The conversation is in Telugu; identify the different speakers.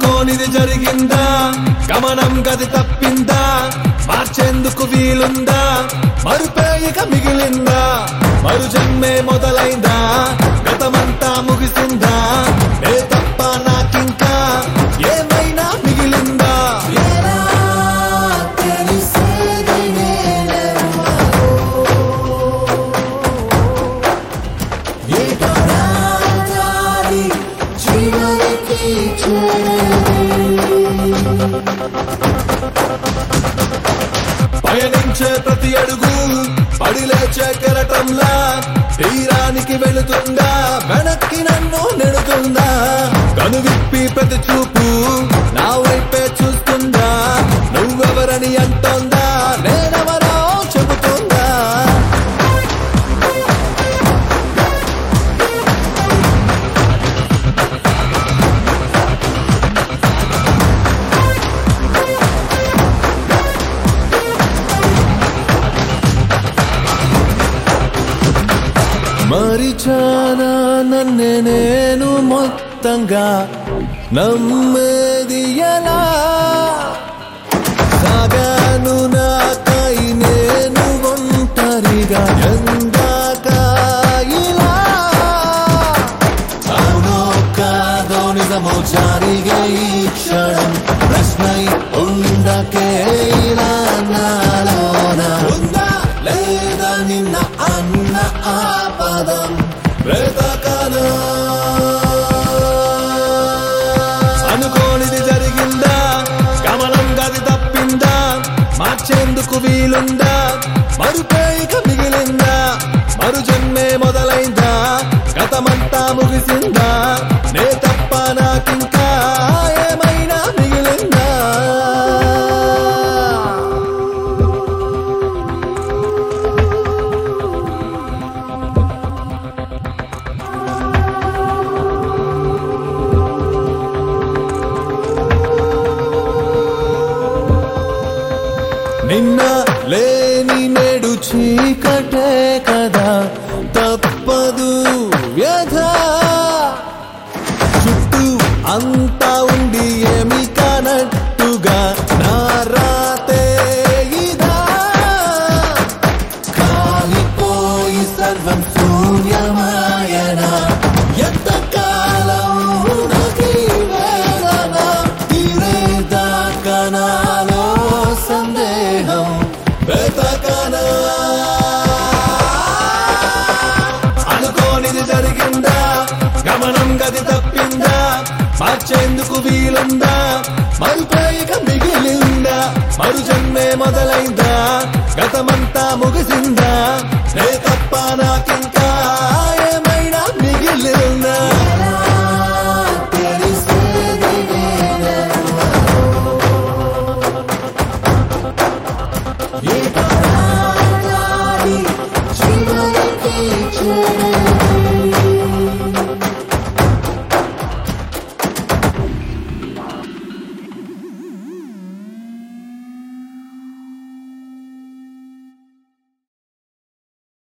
Speaker 1: అనుకోనిది జరిగిందా గమనం గది తప్పిందా మార్చేందుకు వీలుందా మరుపేయిక మిగిలిందా మరు జన్మే మొదలైందా గతమంతా ముగిసిందా ఏ తప్ప నాకింకా ఏమైనా మిగిలిందా
Speaker 2: ఎలా తెలిసేది నేనెవరో? ఏటో నా దారి చివరికి చేరేది.
Speaker 1: పయనించే ప్రతి అడుగు పడిలేచే కెరటంలా తీరానికి వెళుతుందా వెనక్కి నన్ను నెడుతుందా కనువిప్పి ప్రతి చూపు నా వైపే చూస్తుందా నువ్వెవరని అంటోందా నేనెవరో చెబుతుందా మరిచానా నన్నే నేను మొత్తంగా నమ్మేది ఎలా సాగాను నాకై నేను ఒంటరిగా ఎందాక ఇలా అవునో కాదో నిజమో జారిగా ఈ క్షణం ప్రశ్నై ఉండకే ఇలా నాలోన ఉందా లేదా నిన్న అన్న ఆ పదం బ్రతకనా అనుకోనిది జరిగిందా గమనం గది తప్పిందా మార్చేందుకు వీలుందా మరుపేయిక మిగిలిందా మరు జన్మే మొదలైందా గతమంతా ముగిసిందా నే తప్ప నాకింకా ఏమైనా మిగిలిందా నిన్న లేని నేడు చీకటే కదా తప్పదు వ్యధ చుట్టూ అంతా ఉండి ఏమి కానట్టుగా నా రాతే ఇదా కాలిపోయి సర్వం శూన్యమాయన ఎంతకాలం నాకీ వేదన తీరేదాకా నాలో సందేహం వెతకనా అనుకోనిది జరిగిందా గమనం గది తప్పిందా మార్చేందుకు వీలుందా మరుపేయిక మిగిలిందా మరు జన్మే మొదలైందా గతమంతా ముగిసిందా